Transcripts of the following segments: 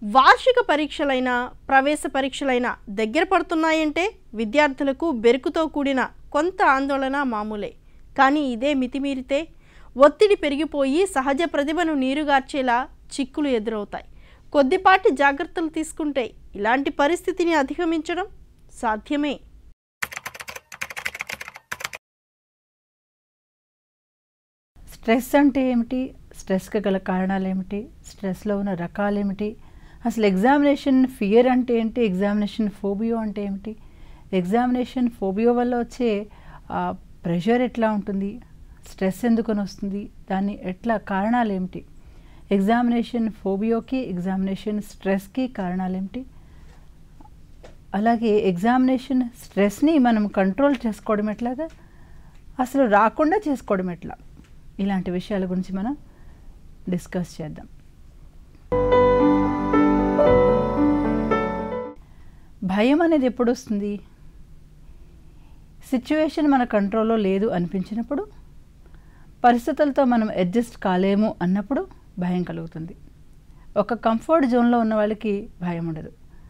వార్షిక పరీక్షలైన ప్రవేశ పరీక్షలైన దగ్గర పడుతున్నాయంటే విద్యార్థులకు బెరుకుతో కూడిన కొంత ఆందోళన మామూలే కానీ ఇదే మితిమీరితే ఒత్తిడి పెరిగిపోయి సహజ ప్రతిభను నీరుగార్చేలా చిక్కులు ఎదురవుతాయి కొద్దిపాటి జాగ్రత్తలు తీసుకుంటే ఇలాంటి పరిస్థితిని అధిగమించడం సాధ్యమే స్ట్రెస్ అంటే ఏమిటి స్ట్రెస్కి గల కారణాలు ఏమిటి స్ట్రెస్లో ఉన్న రకాలు ఏమిటి అసలు ఎగ్జామినేషన్ ఫియర్ అంటే ఏంటి ఎగ్జామినేషన్ ఫోబియో అంటే ఏమిటి ఎగ్జామినేషన్ ఫోబియో వల్ల వచ్చే ప్రెషర్ ఎట్లా ఉంటుంది స్ట్రెస్ ఎందుకని వస్తుంది దాన్ని ఎట్లా కారణాలు ఏమిటి ఎగ్జామినేషన్ ఫోబియోకి ఎగ్జామినేషన్ స్ట్రెస్కి కారణాలు ఏమిటి అలాగే ఎగ్జామినేషన్ స్ట్రెస్ని మనం కంట్రోల్ చేసుకోవడం ఎట్లాగా అసలు రాకుండా చేసుకోవడం ఎట్లా ఇలాంటి విషయాల గురించి మనం డిస్కస్ చేద్దాం భయం అనేది ఎప్పుడు వస్తుంది సిచ్యువేషన్ మన కంట్రోల్లో లేదు అనిపించినప్పుడు పరిస్థితులతో మనం అడ్జస్ట్ కాలేము అన్నప్పుడు భయం కలుగుతుంది ఒక కంఫర్ట్ జోన్లో ఉన్న వాళ్ళకి భయం ఉండదు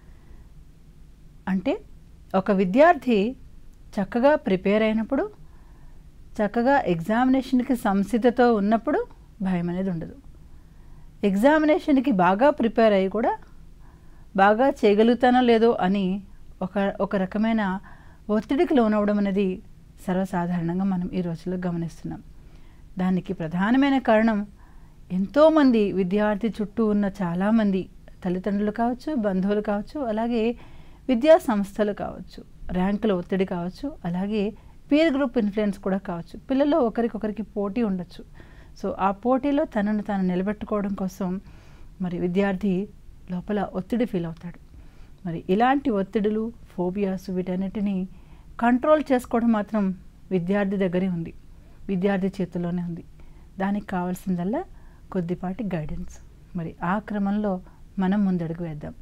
అంటే ఒక విద్యార్థి చక్కగా ప్రిపేర్ అయినప్పుడు చక్కగా ఎగ్జామినేషన్కి సంసిద్ధతో ఉన్నప్పుడు భయం అనేది ఉండదు ఎగ్జామినేషన్కి బాగా ప్రిపేర్ అయ్యి కూడా బాగా చేయగలుగుతానో లేదో అని ఒక ఒక రకమైన ఒత్తిడికి లోనవడం అనేది సర్వసాధారణంగా మనం ఈ రోజుల్లో గమనిస్తున్నాం దానికి ప్రధానమైన కారణం ఎంతోమంది విద్యార్థి చుట్టూ ఉన్న చాలామంది తల్లిదండ్రులు కావచ్చు బంధువులు కావచ్చు అలాగే విద్యా సంస్థలు కావచ్చు ర్యాంకుల ఒత్తిడి కావచ్చు అలాగే పీర్ గ్రూప్ ఇన్ఫ్లుయెన్స్ కూడా కావచ్చు పిల్లల్లో ఒకరికొకరికి పోటీ ఉండొచ్చు సో ఆ పోటీలో తనను తాను నిలబెట్టుకోవడం కోసం మరి విద్యార్థి లోపల ఒత్తిడి ఫీల్ అవుతాడు మరి ఇలాంటి ఒత్తిడులు ఫోబియాస్ వీటన్నిటిని కంట్రోల్ చేసుకోవడం మాత్రం విద్యార్థి దగ్గరే ఉంది విద్యార్థి చేతిలోనే ఉంది దానికి కావాల్సిందల్లా కొద్దిపాటి గైడెన్స్ మరి ఆ క్రమంలో మనం ముందడుగు వేద్దాం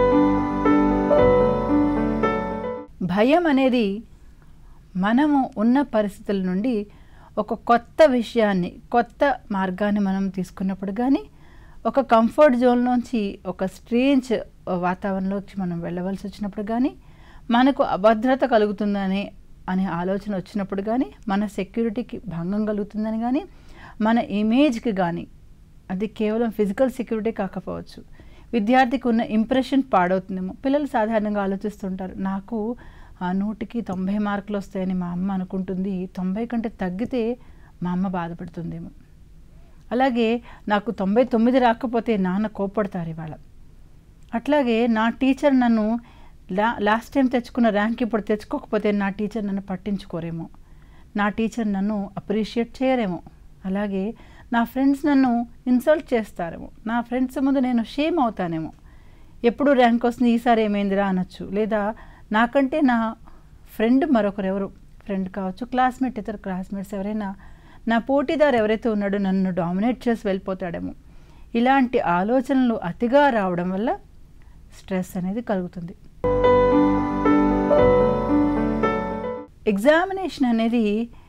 భయం అనేది మనము ఉన్న పరిస్థితుల నుండి ఒక కొత్త విషయాన్ని కొత్త మార్గాన్ని మనం తీసుకున్నప్పుడు కానీ ఒక కంఫర్ట్ జోన్లోంచి ఒక స్ట్రేంజ్ వాతావరణంలోకి మనం వెళ్ళవలసి వచ్చినప్పుడు కానీ మనకు అభద్రత కలుగుతుందనే అనే ఆలోచన వచ్చినప్పుడు కానీ మన సెక్యూరిటీకి భంగం కలుగుతుందని కానీ మన ఇమేజ్కి కానీ అది కేవలం ఫిజికల్ సెక్యూరిటీ కాకపోవచ్చు విద్యార్థికి ఉన్న ఇంప్రెషన్ పాడవుతుందేమో పిల్లలు సాధారణంగా ఆలోచిస్తుంటారు నాకు ఆ నూటికి తొంభై మార్కులు వస్తాయని మా అమ్మ అనుకుంటుంది తొంభై కంటే తగ్గితే మా అమ్మ బాధపడుతుందేమో అలాగే నాకు తొంభై తొమ్మిది రాకపోతే నాన్న కోప్పడతారు ఇవాళ అట్లాగే నా టీచర్ నన్ను లా లాస్ట్ టైం తెచ్చుకున్న ర్యాంక్ ఇప్పుడు తెచ్చుకోకపోతే నా టీచర్ నన్ను పట్టించుకోరేమో నా టీచర్ నన్ను అప్రిషియేట్ చేయరేమో అలాగే నా ఫ్రెండ్స్ నన్ను ఇన్సల్ట్ చేస్తారేమో నా ఫ్రెండ్స్ ముందు నేను షేమ్ అవుతానేమో ఎప్పుడు ర్యాంక్ వస్తుంది ఈసారి ఏమైందిరా అనొచ్చు లేదా నాకంటే నా ఫ్రెండ్ మరొకరెవరు ఫ్రెండ్ కావచ్చు క్లాస్మేట్ ఇతర క్లాస్మేట్స్ ఎవరైనా నా పోటీదారు ఎవరైతే ఉన్నాడో నన్ను డామినేట్ చేసి వెళ్ళిపోతాడేమో ఇలాంటి ఆలోచనలు అతిగా రావడం వల్ల స్ట్రెస్ అనేది కలుగుతుంది ఎగ్జామినేషన్ అనేది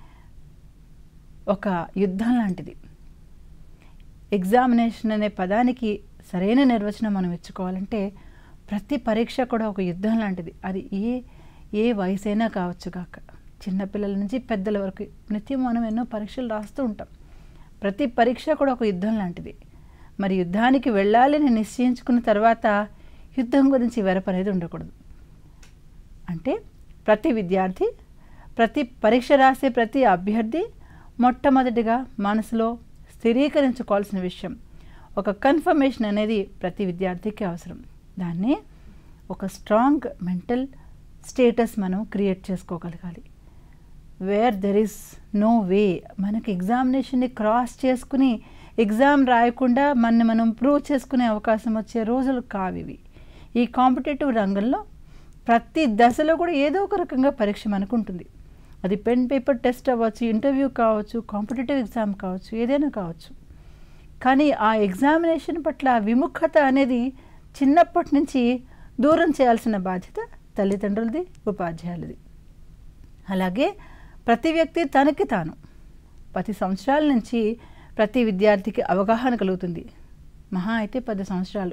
ఒక యుద్ధం లాంటిది ఎగ్జామినేషన్ అనే పదానికి సరైన నిర్వచనం మనం ఇచ్చుకోవాలంటే ప్రతి పరీక్ష కూడా ఒక యుద్ధం లాంటిది అది ఏ ఏ వయసు అయినా కావచ్చు కాక చిన్నపిల్లల నుంచి పెద్దల వరకు నిత్యం మనం ఎన్నో పరీక్షలు రాస్తూ ఉంటాం ప్రతి పరీక్ష కూడా ఒక యుద్ధం లాంటిది మరి యుద్ధానికి వెళ్ళాలని నిశ్చయించుకున్న తర్వాత యుద్ధం గురించి వెరపు అనేది ఉండకూడదు అంటే ప్రతి విద్యార్థి ప్రతి పరీక్ష రాసే ప్రతి అభ్యర్థి మొట్టమొదటిగా మనసులో స్థిరీకరించుకోవాల్సిన విషయం ఒక కన్ఫర్మేషన్ అనేది ప్రతి విద్యార్థికి అవసరం దాన్ని ఒక స్ట్రాంగ్ మెంటల్ స్టేటస్ మనం క్రియేట్ చేసుకోగలగాలి where there is no way మనకి ఎగ్జామినేషన్ని క్రాస్ చేసుకుని ఎగ్జామ్ రాయకుండా మన మనం ప్రూవ్ చేసుకునే అవకాశం వచ్చే రోజులు కావివి ఈ కాంపిటేటివ్ రంగంలో ప్రతి దశలో కూడా ఏదో ఒక రకంగా పరీక్ష మనకు ఉంటుంది అది పెన్ పేపర్ టెస్ట్ అవ్వచ్చు ఇంటర్వ్యూ కావచ్చు కాంపిటేటివ్ ఎగ్జామ్ కావచ్చు ఏదైనా కావచ్చు కానీ ఆ ఎగ్జామినేషన్ పట్ల విముఖత అనేది చిన్నప్పటి నుంచి దూరం చేయాల్సిన బాధ్యత తల్లిదండ్రులది ఉపాధ్యాయులది అలాగే ప్రతి వ్యక్తి తనకి తాను పది సంవత్సరాల నుంచి ప్రతి విద్యార్థికి అవగాహన కలుగుతుంది మహా అయితే పది సంవత్సరాలు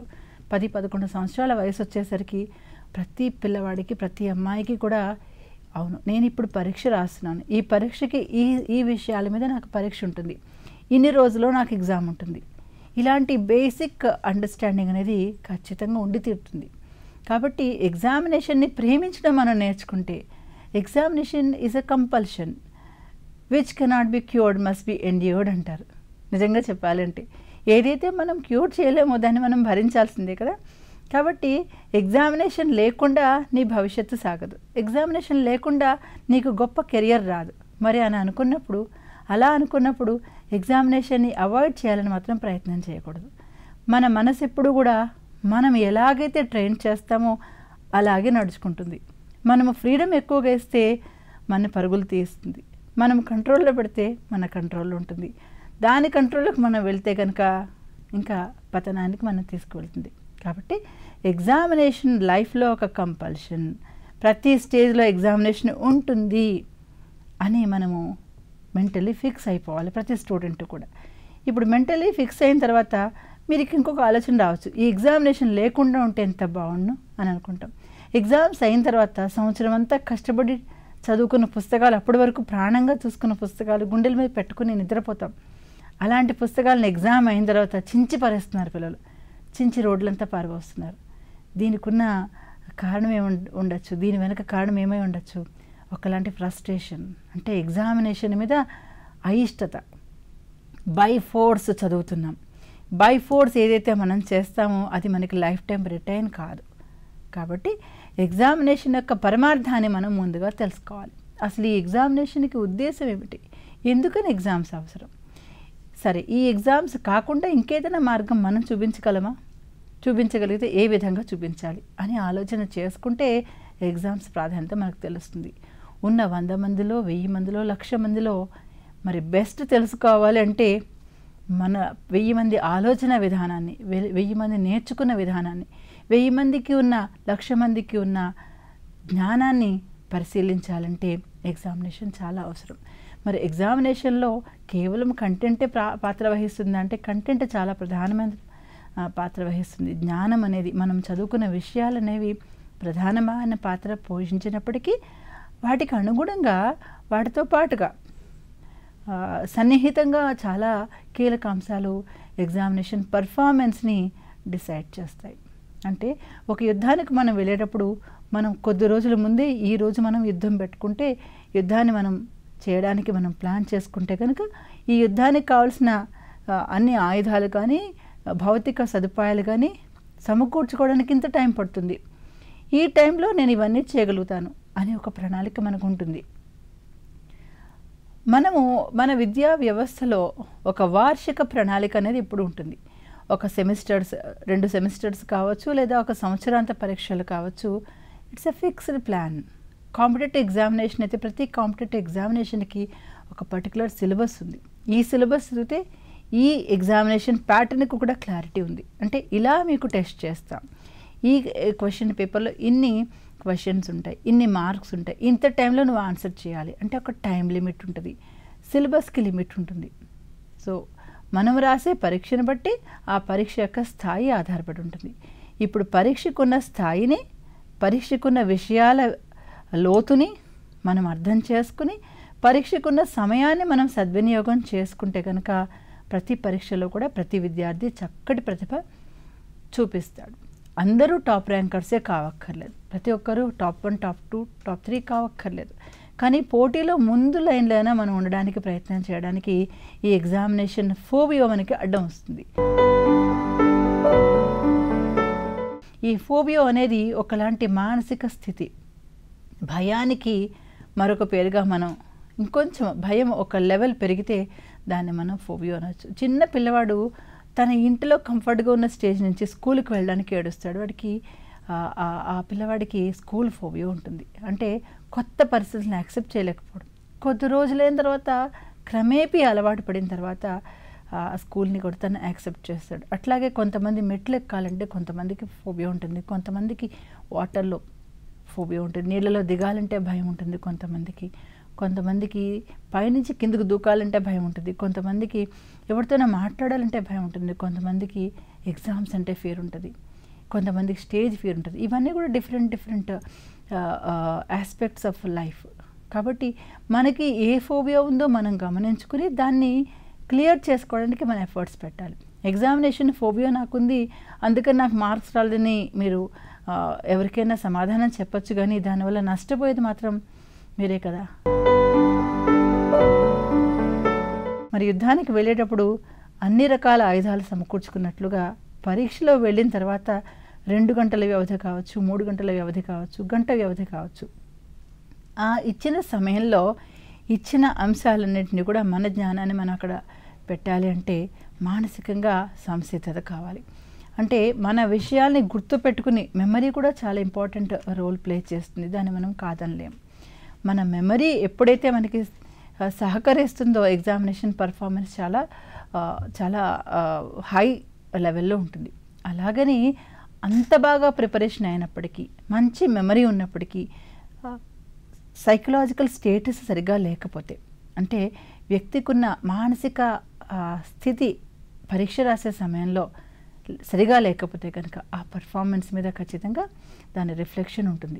పది పదకొండు సంవత్సరాల వయసు వచ్చేసరికి ప్రతి పిల్లవాడికి ప్రతి అమ్మాయికి కూడా అవును నేను ఇప్పుడు పరీక్ష రాస్తున్నాను ఈ పరీక్షకి ఈ ఈ విషయాల మీద నాకు పరీక్ష ఉంటుంది ఇన్ని రోజుల్లో నాకు ఎగ్జామ్ ఉంటుంది ఇలాంటి బేసిక్ అండర్స్టాండింగ్ అనేది ఖచ్చితంగా ఉండి తీరుతుంది కాబట్టి ఎగ్జామినేషన్ని ప్రేమించడం మనం నేర్చుకుంటే examination is a compulsion which cannot be cured must be endured అంటారు నిజంగా చెప్పాలంటే ఏదైతే మనం క్యూర్ చేయలేమో దాన్ని మనం భరించాల్సిందే కదా కాబట్టి ఎగ్జామినేషన్ లేకుండా నీ భవిష్యత్తు సాగదు ఎగ్జామినేషన్ లేకుండా నీకు గొప్ప కెరియర్ రాదు మరి అని అనుకున్నప్పుడు అలా అనుకున్నప్పుడు ఎగ్జామినేషన్ని అవాయిడ్ చేయాలని మాత్రం ప్రయత్నం చేయకూడదు మన మనసు ఎప్పుడు కూడా మనం ఎలాగైతే ట్రైన్ చేస్తామో అలాగే నడుచుకుంటుంది మనము ఫ్రీడమ్ ఎక్కువగా ఇస్తే మన పరుగులు తీస్తుంది మనం కంట్రోల్లో పెడితే మన కంట్రోల్లో ఉంటుంది దాని కంట్రోల్లోకి మనం వెళ్తే కనుక ఇంకా పతనానికి మనం తీసుకువెళ్తుంది కాబట్టి ఎగ్జామినేషన్ లైఫ్లో ఒక కంపల్షన్ ప్రతి స్టేజ్లో ఎగ్జామినేషన్ ఉంటుంది అని మనము మెంటలీ ఫిక్స్ అయిపోవాలి ప్రతి స్టూడెంట్ కూడా ఇప్పుడు మెంటలీ ఫిక్స్ అయిన తర్వాత మీరు ఇంకొక ఆలోచన రావచ్చు ఈ ఎగ్జామినేషన్ లేకుండా ఉంటే ఎంత బాగుండు అని అనుకుంటాం ఎగ్జామ్స్ అయిన తర్వాత సంవత్సరం అంతా కష్టపడి చదువుకున్న పుస్తకాలు అప్పటి వరకు ప్రాణంగా చూసుకున్న పుస్తకాలు గుండెల మీద పెట్టుకుని నిద్రపోతాం అలాంటి పుస్తకాలను ఎగ్జామ్ అయిన తర్వాత చించి పరేస్తున్నారు పిల్లలు చించి రోడ్లంతా పారబోస్తున్నారు దీనికి ఉన్న కారణం ఏమి ఉండొచ్చు దీని వెనక కారణం ఏమై ఉండొచ్చు ఒకలాంటి ఫ్రస్ట్రేషన్ అంటే ఎగ్జామినేషన్ మీద అయిష్టత బై ఫోర్స్ చదువుతున్నాం బై ఫోర్స్ ఏదైతే మనం చేస్తామో అది మనకి లైఫ్ టైం రిటైన్ కాదు కాబట్టి ఎగ్జామినేషన్ యొక్క పరమార్థాన్ని మనం ముందుగా తెలుసుకోవాలి అసలు ఈ ఎగ్జామినేషన్కి ఉద్దేశం ఏమిటి ఎందుకని ఎగ్జామ్స్ అవసరం సరే ఈ ఎగ్జామ్స్ కాకుండా ఇంకేదైనా మార్గం మనం చూపించగలమా చూపించగలిగితే ఏ విధంగా చూపించాలి అని ఆలోచన చేసుకుంటే ఎగ్జామ్స్ ప్రాధాన్యత మనకు తెలుస్తుంది ఉన్న వంద మందిలో వెయ్యి మందిలో లక్ష మందిలో మరి బెస్ట్ తెలుసుకోవాలి అంటే మన వెయ్యి మంది ఆలోచన విధానాన్ని వె- వెయ్యి మంది నేర్చుకున్న విధానాన్ని వెయ్యి మందికి ఉన్న లక్ష మందికి ఉన్న జ్ఞానాన్ని పరిశీలించాలంటే ఎగ్జామినేషన్ చాలా అవసరం మరి ఎగ్జామినేషన్లో కేవలం కంటెంటే ప్రా పాత్ర వహిస్తుందా అంటే కంటెంట్ చాలా ప్రధానమైన ఆ, పాత్ర వహిస్తుంది జ్ఞానం అనేది మనం చదువుకున్న విషయాలు అనేవి ప్రధానమైన పాత్ర పోషించినప్పటికీ వాటికి అనుగుణంగా వాటితో పాటుగా ఆ, సన్నిహితంగా చాలా కీలక అంశాలు ఎగ్జామినేషన్ పర్ఫార్మెన్స్ని డిసైడ్ చేస్తాయి అంటే ఒక యుద్ధానికి మనం వెళ్ళేటప్పుడు మనం కొద్ది రోజుల ముందే ఈ రోజు మనం యుద్ధం పెట్టుకుంటే యుద్ధాన్ని మనం చేయడానికి మనం ప్లాన్ చేసుకుంటే కనుక ఈ యుద్ధానికి కావాల్సిన ఆ, అన్ని ఆయుధాలు కానీ ఆ, భౌతిక సదుపాయాలు కానీ సమకూర్చుకోవడానికి ఇంత టైం పడుతుంది ఈ టైంలో నేను ఇవన్నీ చేయగలుగుతాను అనే ఒక ప్రణాళిక మనకు ఉంటుంది మనము మన విద్యా వ్యవస్థలో ఒక వార్షిక ప్రణాళిక అనేది ఇప్పుడు ఉంటుంది ఒక సెమిస్టర్స్ రెండు సెమిస్టర్స్ కావచ్చు లేదా ఒక సంవత్సరాంత పరీక్షలు కావచ్చు it's a fixed plan competitive examination అయితే ప్రతి కాంపిటేటివ్ ఎగ్జామినేషన్కి ఒక పర్టికులర్ సిలబస్ ఉంది ఈ సిలబస్ చదివితే ఈ ఎగ్జామినేషన్ ప్యాటర్న్కి కూడా క్లారిటీ ఉంది అంటే ఇలా మీకు టెస్ట్ చేస్తాం ఈ క్వశ్చన్ పేపర్లో ఇన్ని క్వశ్చన్స్ ఉంటాయి ఇన్ని మార్క్స్ ఉంటాయి ఇంత టైంలో నువ్వు ఆన్సర్ చేయాలి అంటే ఒక టైం లిమిట్ ఉంటుంది సిలబస్కి లిమిట్ ఉంటుంది సో మనం రాసే పరీక్షను బట్టి ఆ పరీక్ష యొక్క స్థాయి ఆధారపడి ఉంటుంది ఇప్పుడు పరీక్షకున్న స్థాయిని పరీక్షకున్న విషయాల లోతుని మనం అర్థం చేసుకుని పరీక్షకున్న సమయాన్ని మనం సద్వినియోగం చేసుకుంటే కనుక ప్రతి పరీక్షలో కూడా ప్రతి విద్యార్థి చక్కటి ప్రతిభ చూపిస్తాడు అందరూ టాప్ ర్యాంకర్సే కావక్కర్లేదు ప్రతి ఒక్కరూ top one top two top three కావక్కర్లేదు కానీ పోటీలో ముందు లైన్లో అయినా మనం ఉండడానికి ప్రయత్నం చేయడానికి ఈ ఎగ్జామినేషన్ ఫోబియో మనకి అడ్డం వస్తుంది ఈ ఫోబియో అనేది ఒకలాంటి మానసిక స్థితి భయానికి మరొక పేరుగా మనం ఇంకొంచెం భయం ఒక లెవెల్ పెరిగితే దాన్ని మనం ఫోబియో అనొచ్చు చిన్న పిల్లవాడు తన ఇంటిలో కంఫర్ట్గా ఉన్న స్టేజ్ నుంచి స్కూల్కి వెళ్ళడానికి ఏడుస్తాడు వాడికి ఆ- ఆ- ఆ పిల్లవాడికి స్కూల్ ఫోబియో ఉంటుంది అంటే కొత్త పరిస్థితులను యాక్సెప్ట్ చేయలేకపోవడం కొద్ది రోజులైన తర్వాత క్రమేపీ అలవాటు పడిన తర్వాత ఆ స్కూల్ని కూడా తను యాక్సెప్ట్ చేస్తాడు అట్లాగే కొంతమంది మెట్లు ఎక్కాలంటే కొంతమందికి ఫోబియా ఉంటుంది కొంతమందికి వాటర్లో ఫోబియా ఉంటుంది నీళ్ళలో దిగాలంటే భయం ఉంటుంది కొంతమందికి కొంతమందికి పైనుంచి కిందకు దూకాలంటే భయం ఉంటుంది కొంతమందికి ఎవరితోనో మాట్లాడాలంటే భయం ఉంటుంది కొంతమందికి ఎగ్జామ్స్ అంటే ఫియర్ ఉంటుంది కొంతమందికి స్టేజ్ ఫియర్ ఉంటుంది ఇవన్నీ కూడా different different aspects of life కాబట్టి మనకి ఏ ఫోబియా ఉందో మనం గమనించుకుని దాన్ని క్లియర్ చేసుకోవడానికి మనం ఎఫర్ట్స్ పెట్టాలి ఎగ్జామినేషన్ ఫోబియా నాకుంది అందుకని నాకు మార్క్స్ రాలేదని మీరు ఆ, ఎవరికైనా సమాధానం చెప్పొచ్చు కానీ దానివల్ల నష్టపోయేది మాత్రం మీరే కదా మరి యుద్ధానికి వెళ్ళేటప్పుడు అన్ని రకాల ఆయుధాలు సమకూర్చుకున్నట్లుగా పరీక్షలో వెళ్ళిన తర్వాత రెండు గంటల వ్యవధి కావచ్చు మూడు గంటల వ్యవధి కావచ్చు గంట వ్యవధి కావచ్చు ఆ ఇచ్చిన సమయంలో ఇచ్చిన అంశాలన్నింటినీ కూడా మన జ్ఞానాన్ని మనం అక్కడ పెట్టాలి అంటే మానసికంగా సంసిద్ధత కావాలి అంటే మన విషయాల్ని గుర్తుపెట్టుకుని మెమరీ కూడా చాలా ఇంపార్టెంట్ రోల్ ప్లే చేస్తుంది దాన్ని మనం కాదనలేం మన మెమరీ ఎప్పుడైతే మనకి ఆ, సహకరిస్తుందో ఎగ్జామినేషన్ పర్ఫార్మెన్స్ చాలా ఆ, చాలా హై లెవెల్లో ఉంటుంది అలాగని అంత బాగా ప్రిపరేషన్ అయినప్పటికీ మంచి మెమరీ ఉన్నప్పటికీ ఆ, సైకలాజికల్ స్టేటస్ సరిగ్గా లేకపోతే అంటే వ్యక్తికి ఉన్న మానసిక ఆ, స్థితి పరీక్ష రాసే సమయంలో సరిగా లేకపోతే కనుక ఆ పర్ఫార్మెన్స్ మీద ఖచ్చితంగా దాని రిఫ్లెక్షన్ ఉంటుంది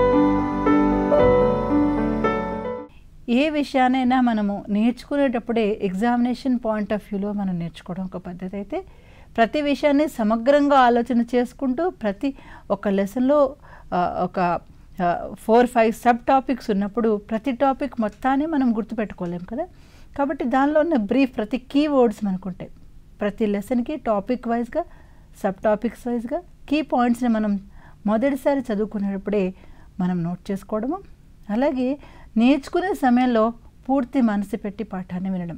ఏ విషయానైనా మనము నేర్చుకునేటప్పుడే ఎగ్జామినేషన్ పాయింట్ ఆఫ్ వ్యూలో మనం నేర్చుకోవడం ఒక పద్ధతి అయితే ప్రతి విషయాన్ని సమగ్రంగా ఆలోచన చేసుకుంటూ ప్రతి ఒక లెసన్లో ఆ, ఒక ఫోర్ ఫైవ్ సబ్ టాపిక్స్ ఉన్నప్పుడు ప్రతి టాపిక్ మొత్తాన్ని మనం గుర్తుపెట్టుకోలేం కదా కాబట్టి దానిలో ఉన్న బ్రీఫ్ ప్రతి కీ వర్డ్స్ మనకు ఉంటాయి ప్రతి లెసన్కి టాపిక్ వైజ్గా సబ్ టాపిక్స్ వైజ్గా కీ పాయింట్స్ని మనం మొదటిసారి చదువుకునేటప్పుడే మనం నోట్ చేసుకోవడము అలాగే నేర్చుకునే సమయంలో పూర్తి మనసు పెట్టి పాఠాన్ని వినడం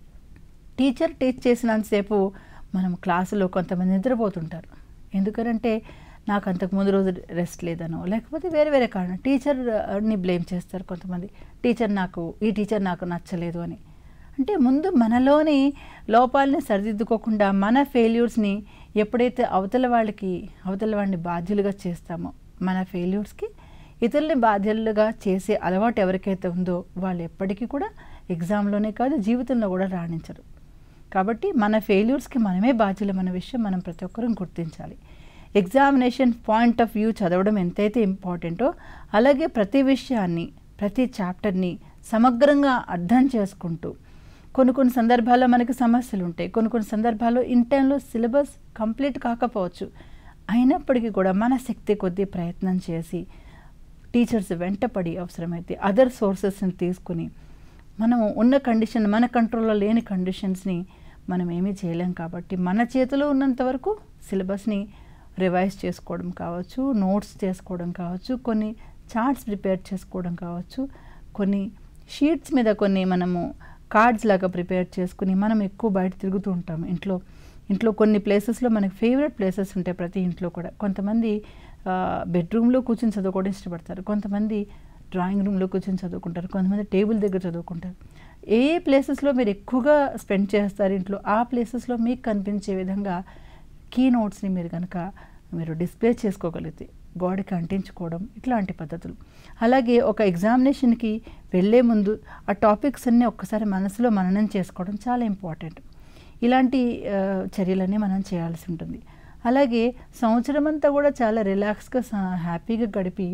టీచర్ టీచ్ చేసినంతసేపు మనం క్లాసులో కొంతమంది నిద్రపోతుంటారు ఎందుకనంటే నాకు అంతకు ముందు రోజు రెస్ట్ లేదనో లేకపోతే వేరే వేరే కారణం టీచర్ని బ్లేమ్ చేస్తారు కొంతమంది టీచర్ నాకు ఈ టీచర్ నాకు నచ్చలేదు అని అంటే ముందు మనలోని లోపాలని సరిదిద్దుకోకుండా మన ఫెయిల్యూర్స్ని ఎప్పుడైతే అవతల వాళ్ళకి అవతల వాడిని బాధ్యులుగా చేస్తామో మన ఫెయిల్యూర్స్కి ఇతరుల్ని బాధ్యులుగా చేసే అలవాటు ఎవరికైతే ఉందో వాళ్ళు ఎప్పటికీ కూడా ఎగ్జామ్లోనే కాదు జీవితంలో కూడా రాణించరు కాబట్టి మన ఫెయిల్యూర్స్కి మనమే బాధ్యులు మన విషయం మనం ప్రతి ఒక్కరూ గుర్తించాలి ఎగ్జామినేషన్ పాయింట్ ఆఫ్ వ్యూ చదవడం ఎంతైతే ఇంపార్టెంటో అలాగే ప్రతి విషయాన్ని ప్రతి చాప్టర్ని సమగ్రంగా అర్థం చేసుకుంటూ కొన్ని కొన్ని సందర్భాల్లో మనకి సమస్యలు ఉంటాయి కొన్ని కొన్ని సందర్భాల్లో ఇన్ టైంలో సిలబస్ కంప్లీట్ కాకపోవచ్చు అయినప్పటికీ కూడా మన శక్తి కొద్దీ ప్రయత్నం చేసి టీచర్స్ వెంటపడి అవసరమైతే అదర్ సోర్సెస్ని తీసుకుని మనము ఉన్న కండిషన్ మన కంట్రోల్లో లేని కండిషన్స్ని మనం ఏమీ చేయలేం కాబట్టి మన చేతిలో ఉన్నంత వరకు సిలబస్ని రివైజ్ చేసుకోవడం కావచ్చు నోట్స్ చేసుకోవడం కావచ్చు కొన్ని చార్ట్స్ ప్రిపేర్ చేసుకోవడం కావచ్చు కొన్ని షీట్స్ మీద కొన్ని మనము కార్డ్స్ లాగా ప్రిపేర్ చేసుకుని మనం ఎక్కువ బయట తిరుగుతూ ఉంటాం ఇంట్లో ఇంట్లో కొన్ని ప్లేసెస్లో మనకి ఫేవరెట్ ప్లేసెస్ ఉంటాయి ప్రతి ఇంట్లో కూడా కొంతమంది బెడ్రూమ్లో కూర్చొని చదువుకోవడం ఇష్టపడతారు కొంతమంది డ్రాయింగ్ రూమ్లో కూర్చొని చదువుకుంటారు కొంతమంది టేబుల్ దగ్గర చదువుకుంటారు ఏ ఏ ప్లేసెస్లో మీరు ఎక్కువగా స్పెండ్ చేస్తారు ఇంట్లో ఆ ప్లేసెస్లో మీకు కనిపించే విధంగా కీ నోట్స్ని మీరు కనుక మీరు డిస్ప్లే చేసుకోగలిగితే గోడకి అంటించుకోవడం ఇట్లాంటి పద్ధతులు అలాగే ఒక ఎగ్జామినేషన్కి వెళ్ళే ముందు ఆ టాపిక్స్ అన్నీ ఒక్కసారి మనసులో మననం చేసుకోవడం చాలా ఇంపార్టెంట్ ఇలాంటి ఆ, చర్యలన్నీ మనం చేయాల్సి ఉంటుంది అలాగే సంవత్సరం అంతా కూడా చాలా రిలాక్స్గా సా- హ్యాపీగా గడిపి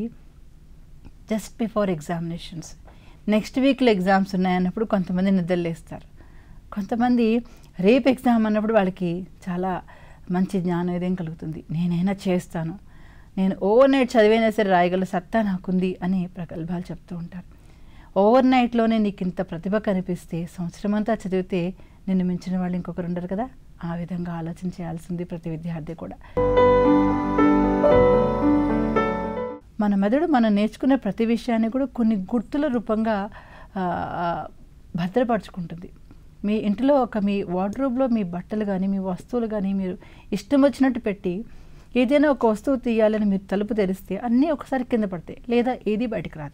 జస్ట్ బిఫోర్ ఎగ్జామినేషన్స్ నెక్స్ట్ వీక్లో ఎగ్జామ్స్ ఉన్నాయన్నప్పుడు కొంతమంది నిద్రలేస్తారు కొంతమంది రేపు ఎగ్జామ్ అన్నప్పుడు వాళ్ళకి చాలా మంచి జ్ఞానోదయం కలుగుతుంది నేనైనా చేస్తాను నేను ఓవర్ నైట్ చదివైనా సరే రాయగల సత్తా నాకుంది అని ప్రగల్భాలు చెప్తూ ఉంటారు ఓవర్ నైట్లోనే నీకు ఇంత ప్రతిభ కనిపిస్తే సంవత్సరం అంతా చదివితే నిన్ను మించిన వాళ్ళు ఇంకొకరు ఉండరు కదా ఆ విధంగా ఆలోచన చేయాల్సింది ప్రతి విద్యార్థి కూడా మన మెదడు మనం నేర్చుకునే ప్రతి విషయాన్ని కూడా కొన్ని గుర్తుల రూపంగా ఆ, ఆ, భద్రపరుచుకుంటుంది మీ ఇంట్లో ఒక మీ వార్డ్రోబ్లో మీ బట్టలు కానీ మీ వస్తువులు కానీ మీరు ఇష్టం వచ్చినట్టు పెట్టి ఏదైనా ఒక వస్తువు తీయాలని మీరు తలుపు తెరిస్తే అన్నీ ఒకసారి కింద పడతాయి లేదా ఏది బయటకు రాదు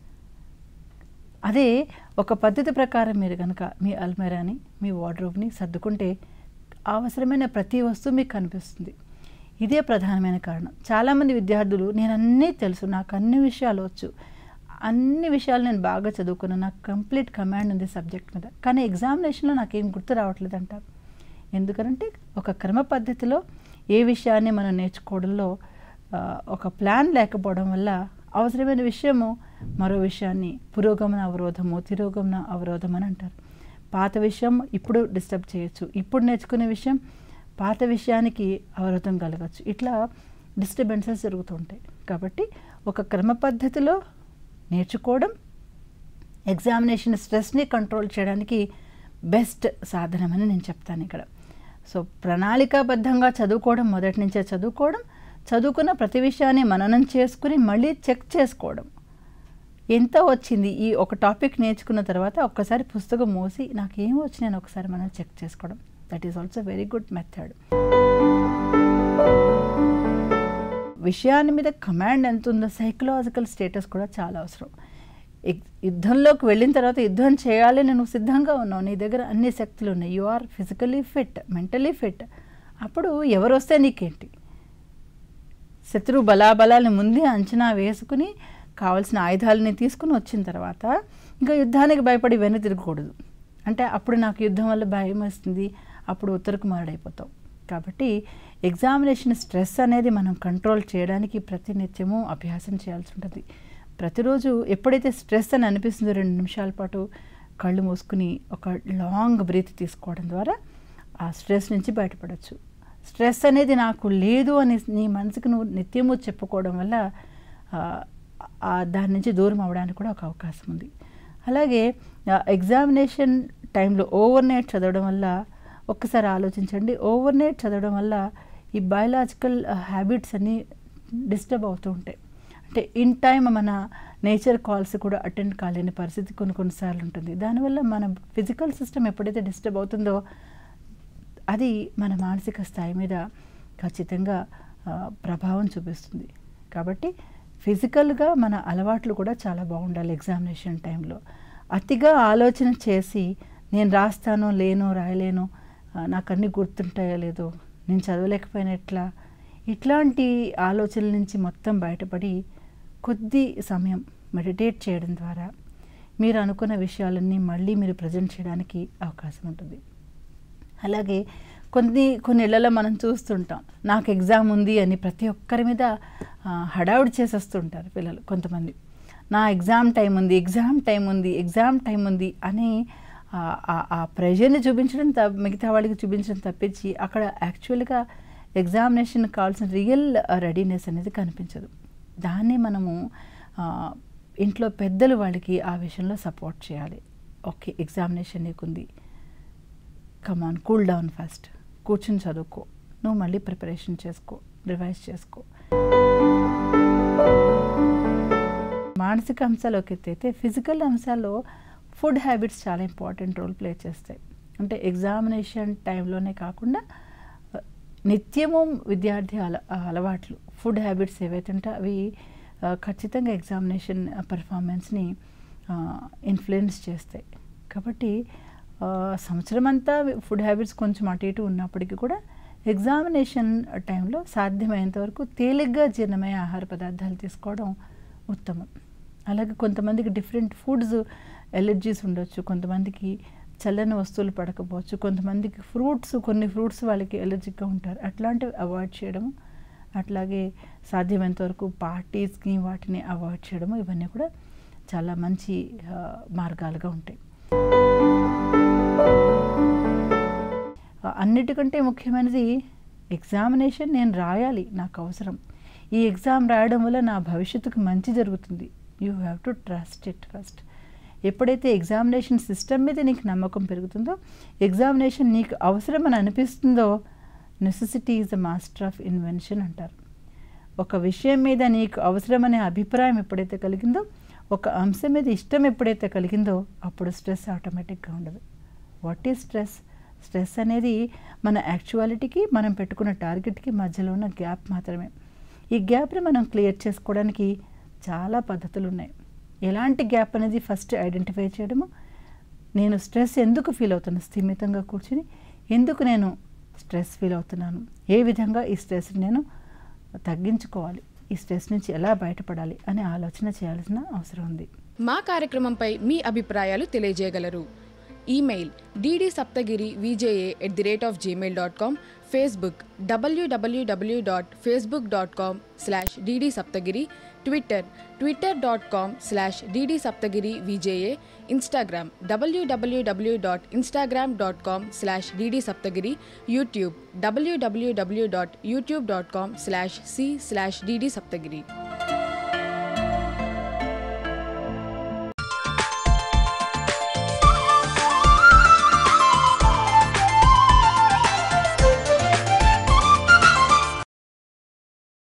అదే ఒక పద్ధతి ప్రకారం మీరు కనుక మీ అల్మెరాని మీ వార్డ్రోబ్ని సర్దుకుంటే అవసరమైన ప్రతి వస్తువు మీకు కనిపిస్తుంది ఇదే ప్రధానమైన కారణం చాలామంది విద్యార్థులు నేను అన్నీ తెలుసు నాకు అన్ని విషయాలు వచ్చు అన్ని విషయాలు నేను బాగా చదువుకున్నాను నాకు కంప్లీట్ కమాండ్ ఉంది సబ్జెక్ట్ మీద కానీ ఎగ్జామినేషన్లో నాకేం గుర్తు రావట్లేదు అంటారు ఎందుకంటే ఒక క్రమ పద్ధతిలో ఏ విషయాన్ని మనం నేర్చుకోవడంలో ఆ, ఒక ప్లాన్ లేకపోవడం వల్ల అవసరమైన విషయము మరో విషయాన్ని పురోగమన అవరోధము తిరోగమన అవరోధం అని అంటారు పాత విషయం ఇప్పుడు డిస్టర్బ్ చేయొచ్చు ఇప్పుడు నేర్చుకునే విషయం పాత విషయానికి అవరోధం కలగచ్చు ఇట్లా డిస్టర్బెన్సెస్ జరుగుతుంటాయి కాబట్టి ఒక క్రమ పద్ధతిలో నేర్చుకోవడం ఎగ్జామినేషన్ స్ట్రెస్ని కంట్రోల్ చేయడానికి బెస్ట్ సాధనమని నేను చెప్తాను ఇక్కడ సో ప్రణాళికాబద్ధంగా చదువుకోవడం మొదటి నుంచే చదువుకోవడం చదువుకున్న ప్రతి విషయాన్ని మననం చేసుకుని మళ్ళీ చెక్ చేసుకోవడం ఎంత వచ్చింది ఈ ఒక టాపిక్ నేర్చుకున్న తర్వాత ఒక్కసారి పుస్తకం మూసి నాకు ఏం వచ్చినాయని ఒకసారి మనం చెక్ చేసుకోవడం that is also very good method విషయాన్ని మీద కమాండ్ ఎంత ఉందో సైకలాజికల్ స్టేటస్ కూడా చాలా అవసరం ఎగ్- యుద్ధంలోకి వెళ్ళిన తర్వాత యుద్ధం చేయాలి నువ్వు సిద్ధంగా ఉన్నావు నీ దగ్గర అన్ని శక్తులు ఉన్నాయి you are physically fit mentally fit అప్పుడు ఎవరు వస్తే నీకేంటి శత్రు బలాబలాన్ని ముందే అంచనా వేసుకుని కావాల్సిన ఆయుధాలని తీసుకుని వచ్చిన తర్వాత ఇంకా యుద్ధానికి భయపడి వెను తిరగకూడదు అంటే అప్పుడు నాకు యుద్ధం వల్ల భయం వస్తుంది అప్పుడు ఉత్తరకు మారడైపోతాం కాబట్టి ఎగ్జామినేషన్ స్ట్రెస్ అనేది మనం కంట్రోల్ చేయడానికి ప్రతినిత్యము అభ్యాసం చేయాల్సి ఉంటుంది ప్రతిరోజు ఎప్పుడైతే స్ట్రెస్ అని అనిపిస్తుందో రెండు నిమిషాల పాటు కళ్ళు మూసుకుని ఒక లాంగ్ బ్రీత్ తీసుకోవడం ద్వారా ఆ స్ట్రెస్ నుంచి బయటపడవచ్చు స్ట్రెస్ అనేది నాకు లేదు అని నీ మనసుకు నువ్వు నిత్యము చెప్పుకోవడం వల్ల ఆ, ఆ దాని నుంచి దూరం అవడానికి కూడా ఒక అవకాశం ఉంది అలాగే ఎగ్జామినేషన్ టైంలో ఓవర్ నైట్ చదవడం వల్ల ఒక్కసారి ఆలోచించండి ఓవర్ నైట్ చదవడం వల్ల ఈ బయలాజికల్ హ్యాబిట్స్ అన్నీ డిస్టర్బ్ అవుతూ ఉంటాయి అంటే ఇన్ టైం మన నేచర్ కాల్స్ కూడా అటెండ్ కాలేని పరిస్థితి కొన్ని కొన్నిసార్లు ఉంటుంది దానివల్ల మన ఫిజికల్ సిస్టమ్ ఎప్పుడైతే డిస్టర్బ్ అవుతుందో అది మన మానసిక స్థాయి మీద ఖచ్చితంగా ఆ, ప్రభావం చూపిస్తుంది కాబట్టి ఫిజికల్గా మన అలవాట్లు కూడా చాలా బాగుండాలి ఎగ్జామినేషన్ టైంలో అతిగా ఆలోచన చేసి నేను రాస్తానో లేనో రాయలేను ఆ, నాకు అన్నీ గుర్తుంటాయో లేదో నేను చదవలేకపోయినా ఎట్లా ఇట్లాంటి ఆలోచనల నుంచి మొత్తం బయటపడి కొద్ది సమయం మెడిటేట్ చేయడం ద్వారా మీరు అనుకున్న విషయాలన్నీ మళ్ళీ మీరు ప్రజెంట్ చేయడానికి అవకాశం ఉంటుంది అలాగే కొన్ని కొన్ని ఇళ్లలో మనం చూస్తుంటాం నాకు ఎగ్జామ్ ఉంది అని ప్రతి ఒక్కరి మీద ఆ, హడావుడి చేసేస్తుంటారు పిల్లలు కొంతమంది నా ఎగ్జామ్ టైం ఉంది ఎగ్జామ్ టైం ఉంది ఎగ్జామ్ టైం ఉంది అని ఆ- ఆ- ఆ ప్రెషర్ని చూపించడం త మిగతా వాళ్ళకి చూపించడం తప్పించి అక్కడ యాక్చువల్గా ఎగ్జామినేషన్ కావాల్సిన రియల్ రెడీనెస్ అనేది కనిపించదు దాన్ని మనము ఆ, ఇంట్లో పెద్దలు వాళ్ళకి ఆ విషయంలో సపోర్ట్ చేయాలి ఓకే ఎగ్జామినేషన్ నీకుంది కమాన్ కూల్ డౌన్ ఫస్ట్ కూర్చుని చదువుకో నువ్వు మళ్ళీ ప్రిపరేషన్ చేసుకో రివైజ్ చేసుకో మానసిక అంశాలు ఒక ఎత్తు అయితే ఫిజికల్ అంశాల్లో ఫుడ్ హ్యాబిట్స్ చాలా ఇంపార్టెంట్ రోల్ ప్లే చేస్తాయి అంటే ఎగ్జామినేషన్ టైంలోనే కాకుండా ఆ, నిత్యము విద్యార్థి అల ఆ అలవాట్లు ఫుడ్ హ్యాబిట్స్ ఏవైతే ఉంటే అవి ఆ, ఖచ్చితంగా ఎగ్జామినేషన్ పర్ఫార్మెన్స్ని ఇన్ఫ్లుయెన్స్ చేస్తాయి కాబట్టి ఆ, సంవత్సరం అంతా ఫుడ్ హ్యాబిట్స్ కొంచెం అటు ఇటు ఉన్నప్పటికీ కూడా ఎగ్జామినేషన్ టైంలో సాధ్యమైనంత వరకు తేలిగ్గా జీర్ణమయ్యే ఆహార పదార్థాలు తీసుకోవడం ఉత్తమం అలాగే కొంతమందికి డిఫరెంట్ ఫుడ్స్ ఎలర్జీస్ ఉండొచ్చు కొంతమందికి చల్లని వస్తువులు పడకపోవచ్చు కొంతమందికి ఫ్రూట్స్ కొన్ని ఫ్రూట్స్ వాళ్ళకి ఎలర్జిక్గా ఉంటారు అట్లాంటివి అవాయిడ్ చేయడము అట్లాగే సాధ్యమైనంత వరకు పార్టీస్కి వాటిని అవాయిడ్ చేయడము ఇవన్నీ కూడా చాలా మంచి ఆ, మార్గాలుగా ఉంటాయి ఆ, అన్నిటికంటే ముఖ్యమైనది ఎగ్జామినేషన్ నేను రాయాలి నాకు అవసరం ఈ ఎగ్జామ్ రాయడం వల్ల నా భవిష్యత్తుకు మంచి జరుగుతుంది you have to trust it first ఎప్పుడైతే ఎగ్జామినేషన్ సిస్టమ్ మీద నీకు నమ్మకం పెరుగుతుందో ఎగ్జామినేషన్ నీకు అవసరం అని అనిపిస్తుందో necessity is the master of invention అంటారు ఒక విషయం మీద నీకు అవసరమనే అభిప్రాయం ఎప్పుడైతే కలిగిందో ఒక అంశం మీద ఇష్టం ఎప్పుడైతే కలిగిందో అప్పుడు స్ట్రెస్ ఆటోమేటిక్గా ఉండదు వాట్ ఈజ్ స్ట్రెస్ స్ట్రెస్ అనేది మన యాక్చువాలిటీకి మనం పెట్టుకున్న టార్గెట్కి మధ్యలో ఉన్న గ్యాప్ మాత్రమే ఈ గ్యాప్ని మనం క్లియర్ చేసుకోవడానికి చాలా పద్ధతులు ఉన్నాయి ఎలాంటి గ్యాప్ అనేది ఫస్ట్ ఐడెంటిఫై చేయడము నేను స్ట్రెస్ ఎందుకు ఫీల్ అవుతున్నాను స్థిమితంగా కూర్చుని ఎందుకు నేను స్ట్రెస్ ఫీల్ అవుతున్నాను ఏ విధంగా ఈ స్ట్రెస్ నేను తగ్గించుకోవాలి ఈ స్ట్రెస్ నుంచి ఎలా బయటపడాలి అనే ఆలోచన చేయాల్సిన అవసరం ఉంది మా కార్యక్రమంపై మీ అభిప్రాయాలు తెలియజేయగలరు email D D Saptagiri V J A at the rate of Gmail dot com Facebook W W W dot Facebook dot com slash D D Saptagiri Twitter Twitter dot com slash D D Saptagiri V J A Instagram W W W dot Instagram dot com slash D D Saptagiri YouTube W W W dot YouTube dot com slash C slash D D Saptagiri